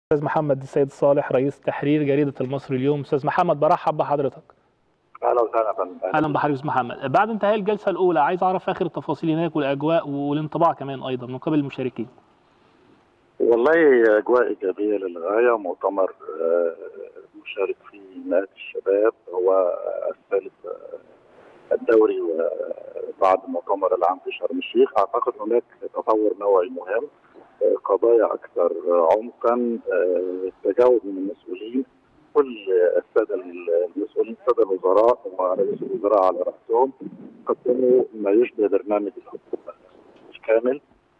استاذ محمد السيد صالح رئيس تحرير جريده المصري اليوم استاذ محمد برحب بحضرتك اهلا وسهلا يا فندم اهلا بحضرتك استاذ محمد بعد انتهاء الجلسه الاولى عايز اعرف اخر التفاصيل هناك والاجواء والانطباع كمان ايضا من قبل المشاركين والله اجواء ايجابيه للغايه مؤتمر آه، مشارك فيه مئات الشباب هو الثالث آه، الدوري وبعد المؤتمر العام في شرم الشيخ اعتقد هناك تطور نوعي مهم آه، قضايا اكثر عمقا آه، تجاوب من المسؤولين كل الساده المسؤولين الساده الوزراء ورئيس الوزراء على راسهم قدموا ما يشبه برنامج الحكومه الكامل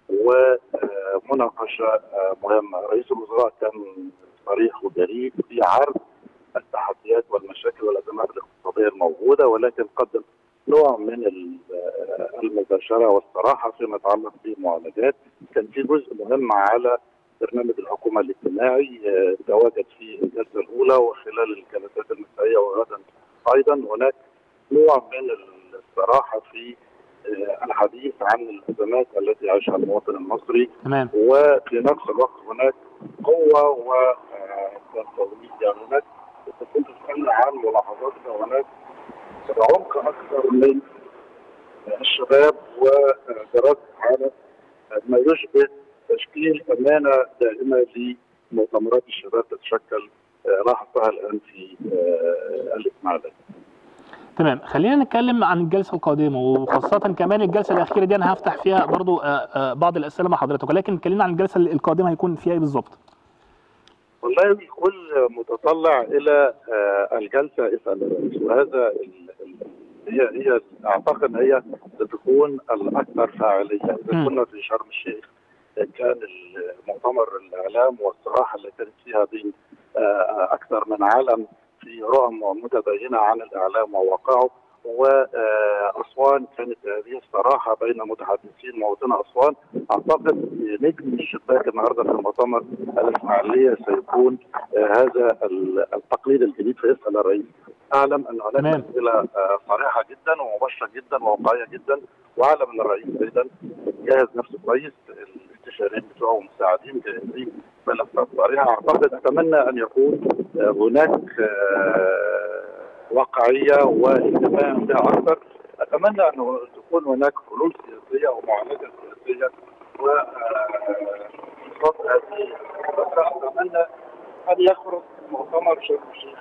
ومناقشه مهمه رئيس الوزراء كان صريح وجريء في عرض التحديات والمشاكل والازمات الاقتصاديه الموجوده ولكن قدم نوع من المباشره والصراحه فيما يتعلق بالمعالجات كان في جزء مهم على برنامج الحكومه الاجتماعي تواجد في الجلسه الاولى وخلال الجلسات المسائيه وغدا ايضا هناك نوع من الصراحه في الحديث عن الازمات التي يعيشها المواطن المصري تمام وفي نفس الوقت هناك قوه و يعني هناك كنت تتكلم عن ملاحظاتنا هناك عمق اكثر من الشباب ودراسه على ما يشبه تشكيل امانه دائمه لمؤتمرات الشباب تتشكل لاحظتها الان في الاسماعيليه. تمام خلينا نتكلم عن الجلسه القادمه وخاصه كمان الجلسه الاخيره دي انا هفتح فيها برضو بعض الاسئله مع حضرتك ولكن اتكلمنا عن الجلسه القادمه هيكون فيها ايه بالظبط؟ والله الكل متطلع الى الجلسه اسال الرئيس وهذا هي هي اعتقد هي ستكون الاكثر فاعليه اذا كنا في شرم الشيخ كان المؤتمر الاعلام والصراحه اللي كانت فيها بين اكثر من عالم في رؤى متباينه عن الاعلام وواقعه واسوان كانت هذه الصراحه بين متحدثين مواطنه اسوان اعتقد نجم الشباك النهارده في المؤتمر الاسماعيليه سيكون هذا التقليد الجديد في اسال الرئيس اعلم ان هناك اسئله صريحه جدا ومباشره جدا وواقعيه جدا واعلم ان الرئيس ايضا جهز نفسه كويس الاستشاريين بتوعه ومساعدين جاهزين ملفات صريحه اعتقد اتمنى ان يكون هناك واقعيه واهتمام بها اكثر اتمنى ان تكون هناك حلول سياسيه ومعالجه سياسيه و هذه اتمنى ان يخرج مؤتمر شرم الشيخ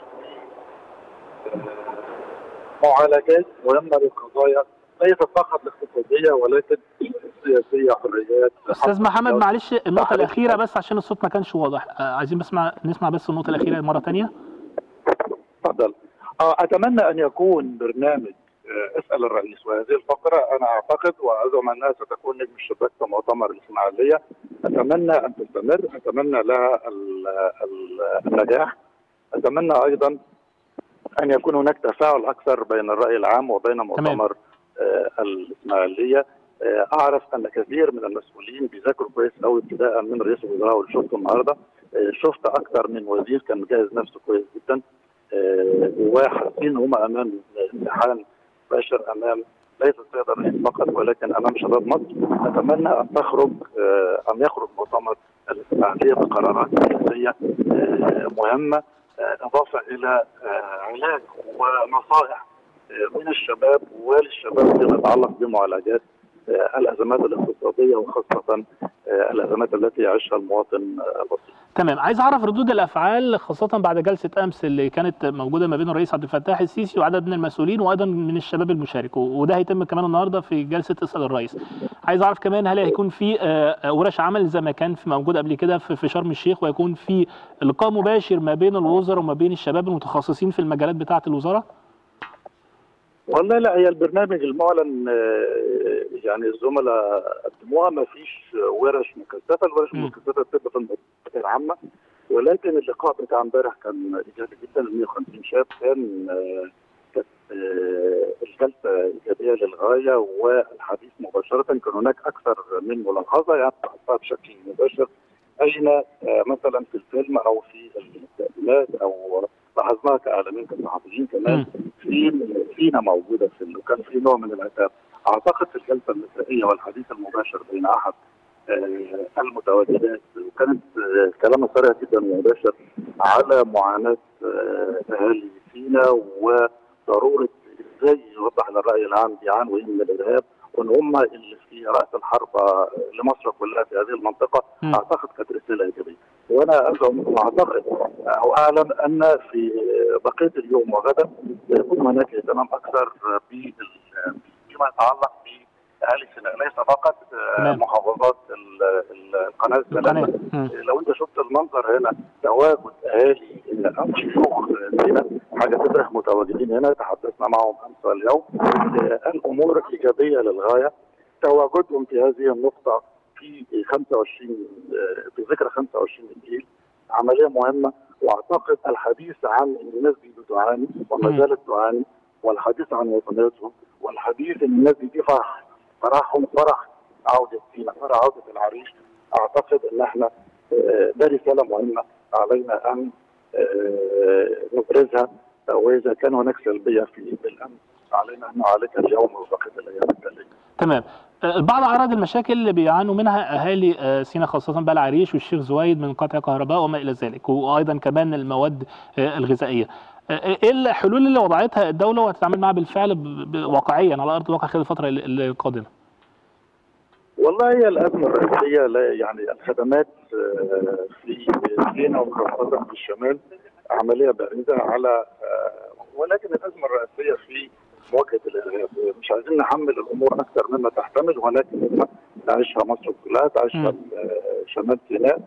معالجات مهمه للقضايا ليست فقط الاقتصاديه ولكن السياسيه حريات استاذ محمد معلش النقطه الاخيره بس عشان الصوت ما كانش واضح عايزين نسمع نسمع بس النقطه الاخيره مره ثانيه تفضل اتمنى ان يكون برنامج اسال الرئيس وهذه الفقره انا اعتقد وازعم انها ستكون نجم الشباك في مؤتمر الاسماعيليه اتمنى ان تستمر اتمنى لها النجاح اتمنى ايضا ان يكون هناك تفاعل اكثر بين الراي العام وبين مؤتمر آه الاسماعيليه آه اعرف ان كثير من المسؤولين بيذاكروا كويس قوي ابتداء من رئيس الوزراء واللي شفته النهارده آه شفت اكثر من وزير كان مجهز نفسه كويس جدا وحاسين هم امام امتحان باشر امام ليس السيد الرئيس فقط ولكن امام شباب مصر اتمنى ان تخرج ان يخرج مؤتمر الاسماعيليه بقرارات سياسيه مهمه اضافه الى علاج ونصائح من الشباب وللشباب فيما يتعلق بمعالجات الازمات الاقتصاديه وخاصه الازمات التي يعيشها المواطن البسيط. تمام عايز اعرف ردود الافعال خاصه بعد جلسه امس اللي كانت موجوده ما بين الرئيس عبد الفتاح السيسي وعدد من المسؤولين وايضا من الشباب المشارك وده هيتم كمان النهارده في جلسه اسال الرئيس. عايز اعرف كمان هل هيكون في ورش عمل زي ما كان في موجود قبل كده في شرم الشيخ ويكون في لقاء مباشر ما بين الوزراء وما بين الشباب المتخصصين في المجالات بتاعه الوزاره؟ والله لا هي البرنامج المعلن يعني الزملاء قدموها ما فيش ورش مكثفه، الورش المكثفه بتبقى في المؤتمرات العامه ولكن اللقاء بتاع امبارح كان ايجابي جدا 150 شاب كان كانت الجلسه ايجابيه للغايه والحديث مباشره كان هناك اكثر من ملاحظه يعني بشكل مباشر اين مثلا في الفيلم او في التقديمات او لاحظناها كاعلاميين كصحفيين كمان في فينا موجوده في وكان في نوع من العتاب اعتقد في الجلسه المسائيه والحديث المباشر بين احد المتواجدات وكانت كلامها صريح جدا ومباشر على معاناه اهالي سيناء وضروره ازاي يوضح للراي العام بيعانوا ايه من الارهاب وان هم اللي في راس الحرب لمصر كلها في هذه المنطقه م. اعتقد كانت رساله ايجابيه وانا ازعم واعتقد او اعلم ان في بقيه اليوم وغدا سيكون هناك اهتمام اكثر بال- فيما يتعلق باهالي سيناء ليس فقط تمام. محافظات ال- ال- القناه القناه السلامه مم. لو انت شفت المنظر هنا تواجد اهالي او شيوخ سيناء حاجه تفرح متواجدين هنا تحدثنا معهم امس واليوم آه، الامور ايجابيه للغايه تواجدهم في هذه النقطه في 25 آه، في ذكرى 25 ابريل عمليه مهمه واعتقد الحديث عن ان الناس دي بتعاني وما مم. زالت تعاني والحديث عن وطنيتهم والحديث ان الناس دي دي فرح فرحهم فرح عوده سيناء فرح عوده العريش اعتقد ان احنا آه، ده رساله مهمه علينا ان آه، نبرزها واذا كان هناك سلبيه في بالامس علينا ان نعالجها اليوم وبقيه الايام التاليه. تمام آه، البعض عرض المشاكل اللي بيعانوا منها اهالي آه، سينا خاصه بقى العريش والشيخ زويد من قطع كهرباء وما الى ذلك وايضا كمان المواد آه، الغذائيه آه، ايه الحلول اللي وضعتها الدوله وهتتعامل معاها بالفعل ب- ب- واقعيا على ارض الواقع خلال الفتره ال- ال- القادمه والله هي الازمه الرئيسيه لا يعني الخدمات آه، في سينا وخاصه في الشمال عمليه بعيده على آه، ولكن الازمه الرئيسيه في مواجهه الارهاب مش عايزين نحمل الامور اكثر مما تحتمل ولكن تعيشها مصر كلها تعيشها مم. آه، شمال سيناء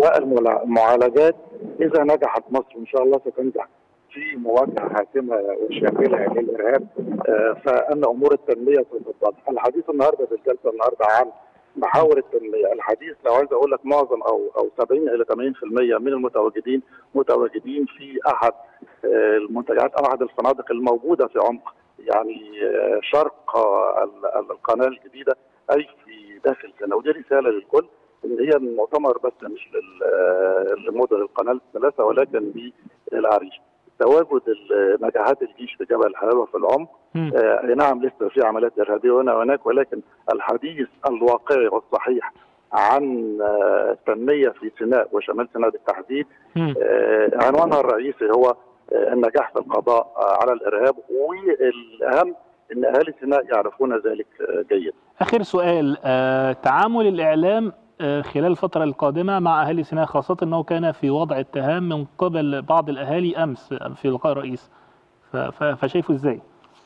والمعالجات اذا نجحت مصر ان شاء الله ستنجح في مواجهه حاسمه وشامله للارهاب آه، فان امور التنميه ستتضح الحديث النهارده في الجلسه النهارده عن محاور التنميه الحديث لو عايز اقول لك معظم او او 70 الى 80% من المتواجدين متواجدين في احد آه، المنتجعات او احد الفنادق الموجوده في عمق يعني آه، شرق آه، ال- ال- القناه الجديده اي في داخل سيناء ودي رساله للكل ان هي المؤتمر بس مش لل- آه، لمدن القناه الثلاثه ولكن للعريش تواجد ال- نجاحات الجيش في جبل الحلاوه في العمق مم. آه، أي نعم لسه في عمليات ارهابيه هنا وهناك ولكن الحديث الواقعي والصحيح عن آه، التنميه في سيناء وشمال سيناء بالتحديد مم. آه، عنوانها الرئيسي هو آه، النجاح في القضاء آه، على الارهاب والاهم ان اهالي سيناء يعرفون ذلك آه، جيدا. اخر سؤال آه، تعامل الاعلام آه، خلال الفتره القادمه مع اهالي سيناء خاصه انه كان في وضع اتهام من قبل بعض الاهالي امس في لقاء الرئيس ف- ف- فشايفه ازاي؟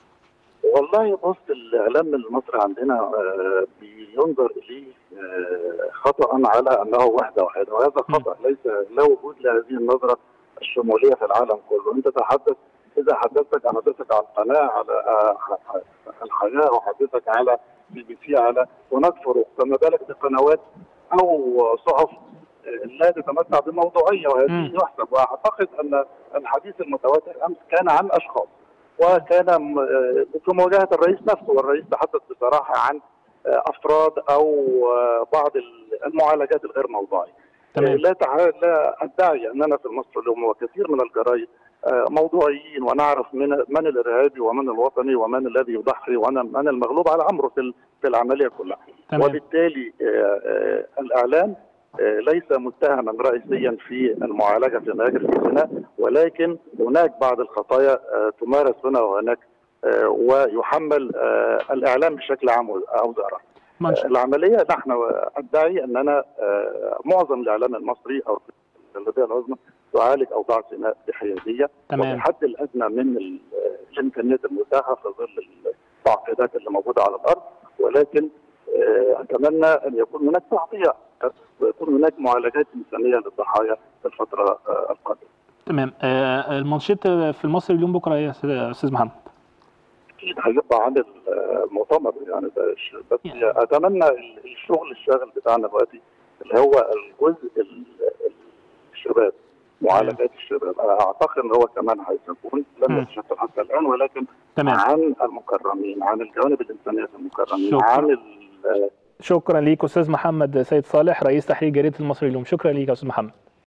والله بص الاعلام المصري عندنا آه، بينظر اليه آه، خطا على انه وحده واحده وهذا خطا ليس لا وجود لهذه النظره الشموليه في العالم كله انت تحدث اذا حدثتك عن حدثك عن قناه على آه، الحياه وحدثك على بي بي سي على هناك فروق فما بالك بقنوات او صحف آه، لا تتمتع بموضوعيه مم. وهذه يحسب واعتقد ان الحديث المتواتر امس كان عن اشخاص وكان م- آه، في مواجهه الرئيس نفسه والرئيس تحدث بصراحه عن آه، افراد او آه، بعض ال- المعالجات الغير موضوعيه. تمام. آه، لا تع... لا ادعي اننا في مصر اليوم وكثير من الجرايد آه، موضوعيين ونعرف من من الارهابي ومن الوطني ومن الذي يضحي ومن من المغلوب على امره في ال- في العمليه كلها. تمام وبالتالي آه، آه، الاعلام آه، ليس متهما رئيسيا في المعالجه فيما يجري في سيناء ولكن هناك بعض الخطايا آه، تمارس هنا وهناك آه، ويحمل آه، الاعلام بشكل عام اوزارها. ما شاء العمليه نحن ادعي اننا آه، معظم الاعلام المصري او الغالبيه العظمى تعالج اوضاع سيناء بحياديه تمام وبالحد الادنى من ال- الامكانيات المتاحه في ظل التعقيدات اللي موجوده على الارض ولكن آه، اتمنى ان يكون هناك تغطيه ويكون هناك معالجات انسانيه للضحايا في الفتره آه، القادمه. تمام آه، المنشط في المصري اليوم بكره يا أستاذ- استاذ محمد اكيد هيبقى عن المؤتمر يعني ده ش- بس يعني. اتمنى ال- الشغل الشاغل بتاعنا دلوقتي اللي هو الجزء ال- ال- الشباب معالجات الشباب أنا اعتقد ان هو كمان هيكون لم مم. يتشكل حتى الان ولكن تمام عن المكرمين عن الجوانب الانسانيه في المكرمين شكراً. عن ال- شكرا ليك استاذ محمد سيد صالح رئيس تحرير جريده المصري اليوم شكرا ليك يا استاذ محمد